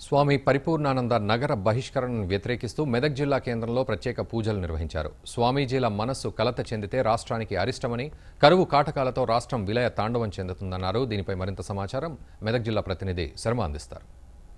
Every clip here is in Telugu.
స్వామి పరిపూర్ణానంద నగర బహిష్కరణను వ్యతిరేకిస్తూ మెదక్ జిల్లా కేంద్రంలో ప్రత్యేక పూజలు నిర్వహించారు స్వామీజీల మనస్సు కలత చెందితే రాష్ట్రానికి అరిష్టమని కరువు కాటకాలతో రాష్ట్రం విలయ తాండవం చెందుతుందన్నారు దీనిపై మరింత సమాచారం మెదక్ జిల్లా ప్రతినిధి శర్మ అందిస్తారు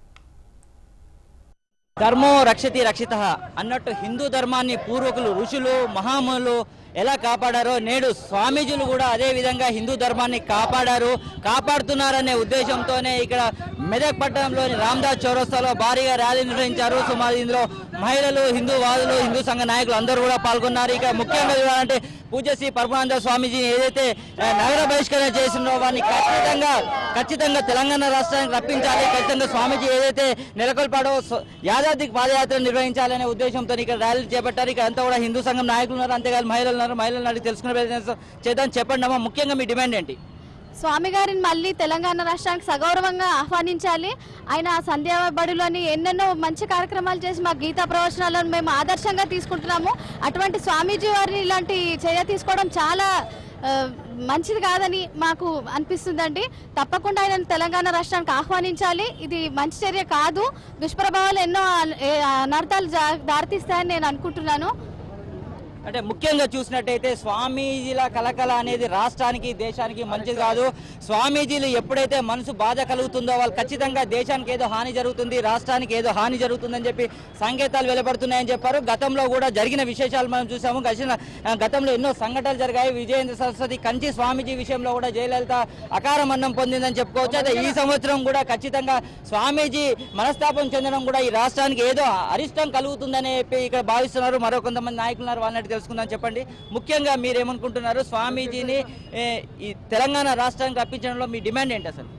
ధర్మో రక్షతి రక్షిత అన్నట్టు హిందూ ధర్మాన్ని పూర్వకులు ఋషులు మహాములు ఎలా కాపాడారో నేడు స్వామీజీలు కూడా అదే విధంగా హిందూ ధర్మాన్ని కాపాడారు కాపాడుతున్నారనే ఉద్దేశంతోనే ఇక్కడ మెదక్ పట్టణంలోని రామ్దాస్ చౌరస్తాలో భారీగా ర్యాలీ నిర్వహించారు సుమారు ఇందులో మహిళలు హిందూ వాదులు హిందూ సంఘ నాయకులు అందరూ కూడా పాల్గొన్నారు ఇక ముఖ్యంగా చూడాలంటే పూజశ్రీ పరమానంద స్వామీజీ ఏదైతే ఆ, నగర బహిష్కరణ చేసిందో వారిని ఖచ్చితంగా ఖచ్చితంగా తెలంగాణ రాష్ట్రానికి రప్పించాలి ఖచ్చితంగా స్వామీజీ ఏదైతే నెలకొల్పాడో స్వ- యాదాద్రికి పాదయాత్ర నిర్వహించాలనే ఉద్దేశంతో ఇక్కడ ర్యాలీ చేపట్టారు ఇక్కడ అంతా కూడా హిందూ సంఘం నాయకులు ఉన్నారు అంతేకాదు మహిళలు ఉన్నారు మహిళలను అడిగి తెలుసుకునే ప్రయత్నం చేద్దాం చెప్పండి అమ్మా ముఖ్యంగా మీ డిమాండ్ ఏంటి స్వామి గారిని మళ్ళీ తెలంగాణ రాష్ట్రానికి సగౌరవంగా ఆహ్వానించాలి ఆయన సంధ్యా బడిలోని ఎన్నెన్నో మంచి కార్యక్రమాలు చేసి మా గీతా ప్రవచనాలను మేము ఆదర్శంగా తీసుకుంటున్నాము అటువంటి స్వామీజీ వారిని ఇలాంటి చర్య తీసుకోవడం చాలా ఆ, మంచిది కాదని మాకు అనిపిస్తుందండి తప్పకుండా ఆయన తెలంగాణ రాష్ట్రానికి ఆహ్వానించాలి ఇది మంచి చర్య కాదు దుష్ప్రభావాలు ఎన్నో ఏ, అనర్థాలు జా- దారితీస్తాయని నేను అనుకుంటున్నాను అంటే ముఖ్యంగా చూసినట్టయితే స్వామీజీల కలకల అనేది రాష్ట్రానికి దేశానికి మంచిది కాదు స్వామీజీలు ఎప్పుడైతే మనసు బాధ కలుగుతుందో వాళ్ళు ఖచ్చితంగా దేశానికి ఏదో హాని జరుగుతుంది రాష్ట్రానికి ఏదో హాని జరుగుతుందని చెప్పి సంకేతాలు వెలువడుతున్నాయని చెప్పారు గతంలో కూడా జరిగిన విశేషాలు మనం చూసాము గడిచిన ఆ, గతంలో ఎన్నో సంఘటనలు జరిగాయి విజయేంద్ర సరస్వతి కంచి స్వామీజీ విషయంలో కూడా జయలలిత అకార మరణం పొందిందని చెప్పుకోవచ్చు అయితే ఈ సంవత్సరం కూడా ఖచ్చితంగా స్వామీజీ మనస్తాపం చెందడం కూడా ఈ రాష్ట్రానికి ఏదో అరిష్టం కలుగుతుందని చెప్పి ఇక్కడ భావిస్తున్నారు మరో కొంతమంది నాయకులు ఉన్నారు వాళ్ళని తెలుసుకుందాం చెప్పండి ముఖ్యంగా మీరేమనుకుంటున్నారు స్వామీజీని ఏ, ఈ తెలంగాణ రాష్ట్రానికి రప్పించడంలో మీ డిమాండ్ ఏంటి అసలు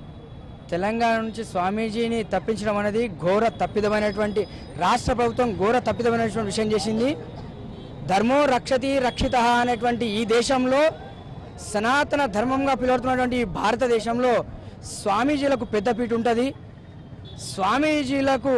తెలంగాణ నుంచి స్వామీజీని తప్పించడం అనేది ఘోర తప్పిదమైనటువంటి రాష్ట్ర ప్రభుత్వం ఘోర తప్పిదమైనటువంటి విషయం చేసింది ధర్మో రక్షతి రక్షిత అనేటువంటి ఈ దేశంలో సనాతన ధర్మంగా పిలువడుతున్నటువంటి ఈ భారతదేశంలో స్వామీజీలకు పెద్దపీట ఉంటుంది స్వామీజీలకు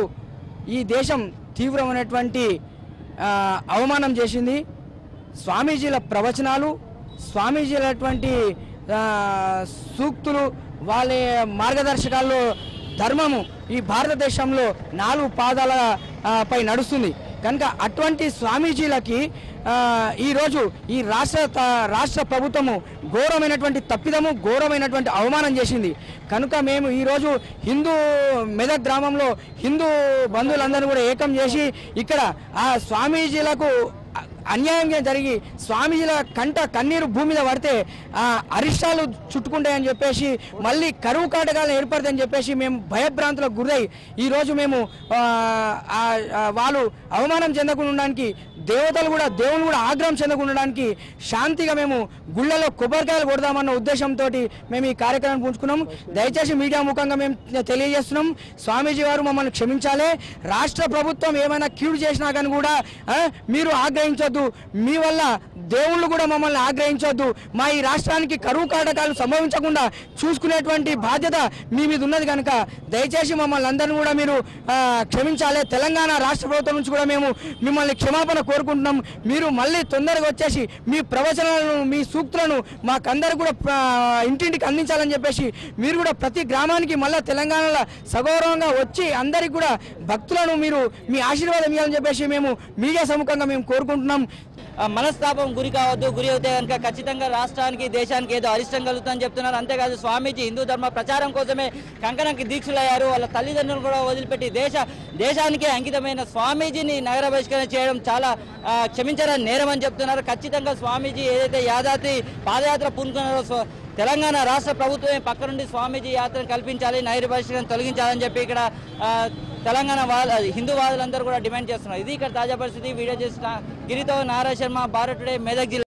ఈ దేశం తీవ్రమైనటువంటి ఆ, అవమానం చేసింది స్వామీజీల ప్రవచనాలు స్వామీజీలటువంటి ఆ, సూక్తులు వాళ్ళ మార్గదర్శకాల్లో ధర్మము ఈ భారతదేశంలో నాలుగు పాదాల ఆ, పై నడుస్తుంది కనుక అటువంటి స్వామీజీలకి ఆ, ఈరోజు ఈ రాష్ట్ర త- రాష్ట్ర ప్రభుత్వము ఘోరమైనటువంటి తప్పిదము ఘోరమైనటువంటి అవమానం చేసింది కనుక మేము ఈరోజు హిందూ మెదక్ గ్రామంలో హిందూ బంధువులందరూ కూడా ఏకం చేసి ఇక్కడ ఆ స్వామీజీలకు అ- అన్యాయంగా జరిగి స్వామీజీల కంట కన్నీరు భూమి మీద పడితే ఆ అరిష్టాలు చుట్టుకుంటాయని చెప్పేసి మళ్ళీ కరువు కాటకాలను ఏర్పడతాయని చెప్పేసి మేము భయభ్రాంతులకు గురై ఈరోజు మేము ఆ, ఆ, ఆ, వాళ్ళు అవమానం చెందకుండా ఉండడానికి దేవతలు కూడా దేవుని కూడా ఆగ్రహం చెందకుండా ఉండడానికి శాంతిగా మేము గుళ్ళలో కొబ్బరికాయలు కొడదామన్న ఉద్దేశంతో మేము ఈ కార్యక్రమాన్ని పుంజుకున్నాం దయచేసి మీడియా ముఖంగా మేము తెలియజేస్తున్నాం స్వామీజీ వారు మమ్మల్ని క్షమించాలి రాష్ట్ర ప్రభుత్వం ఏమైనా కీడు చేసినా కానీ కూడా ఆ, మీరు ఆగ్రహించొద్దు మీ వల్ల దేవుళ్ళు కూడా మమ్మల్ని ఆగ్రహించొద్దు మా ఈ రాష్ట్రానికి కరువు కాటకాలు సంభవించకుండా చూసుకునేటువంటి బాధ్యత మీ మీద ఉన్నది కనుక దయచేసి మమ్మల్ని అందరినీ కూడా మీరు ఆ, క్షమించాలి తెలంగాణ రాష్ట్ర ప్రభుత్వం నుంచి కూడా మేము మిమ్మల్ని క్షమాపణ కోరుకుంటున్నాం మీరు మళ్ళీ తొందరగా వచ్చేసి మీ ప్రవచనాలను మీ సూక్తులను మాకందరూ కూడా ఆ, ఇంటింటికి అందించాలని చెప్పేసి మీరు కూడా ప్రతి గ్రామానికి మళ్ళీ తెలంగాణలో సగౌరవంగా వచ్చి అందరికి కూడా భక్తులను మీరు మీ ఆశీర్వాదం ఇవ్వాలని చెప్పేసి మేము మీడియా సముఖంగా మేము కోరుకుంటున్నాం ఆ, మనస్తాపం గురి కావద్దు గురి అవుతే కనుక ఖచ్చితంగా రాష్ట్రానికి దేశానికి ఏదో అరిష్టం కలుగుతుందని చెప్తున్నారు అంతేకాదు స్వామీజీ హిందూ ధర్మ ప్రచారం కోసమే కంకణంకి దీక్షలయ్యారు వాళ్ళ తల్లిదండ్రులు కూడా వదిలిపెట్టి దేశ దేశానికి అంకితమైన స్వామీజీని నగర బహిష్కరణ చేయడం చాలా ఆ, క్షమించరాని నేరం అని చెప్తున్నారు ఖచ్చితంగా స్వామీజీ ఏదైతే యాదాద్రి పాదయాత్ర పూనుకున్నారో స్వ- తెలంగాణ రాష్ట్ర ప్రభుత్వమే పక్క నుండి స్వామీజీ యాత్రను కల్పించాలి నగర బహిష్కరణ తొలగించాలని చెప్పి ఇక్కడ ఆ, తెలంగాణ వాళ్ళ హిందూ వాదులందరూ కూడా డిమాండ్ చేస్తున్నారు ఇది ఇక్కడ తాజా పరిస్థితి వీడియో చేసిన గిరితో నారా శర్మ భారత్ టుడే మెదక్ జిల్లా